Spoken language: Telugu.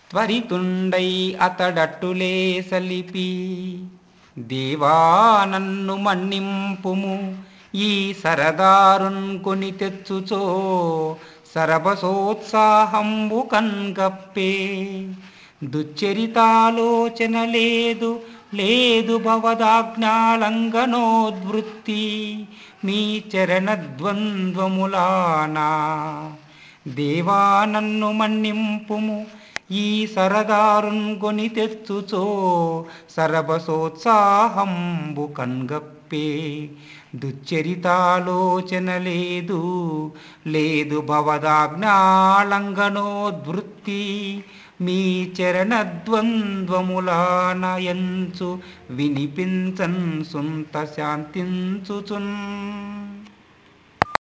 త్వరితుండై అతడట్టులే సలిపి దేవా నన్ను మన్నింపుము ఈ సరదారున్ కొని తెచ్చుచో సరబసోత్సాహంబు కన్గప్పే దుశ్చరితాలోచన లేదు లేదు భవదాజ్ఞాలంఘనోద్వృత్తి మీ చరణద్వంద్వములానా దేవా నన్ను మన్నింపుము ఈ సరదారున్ కొని తెచ్చుచో సరబసోత్సాహంబు కన్గప్పే దుశ్చరితాలోచన లేదు లేదు భవదాజ్ఞాలంఘనోద్వృత్తి మీ చరణద్వంద్వములానయంచు వినిపించన్ సుంత శాంతించుచున్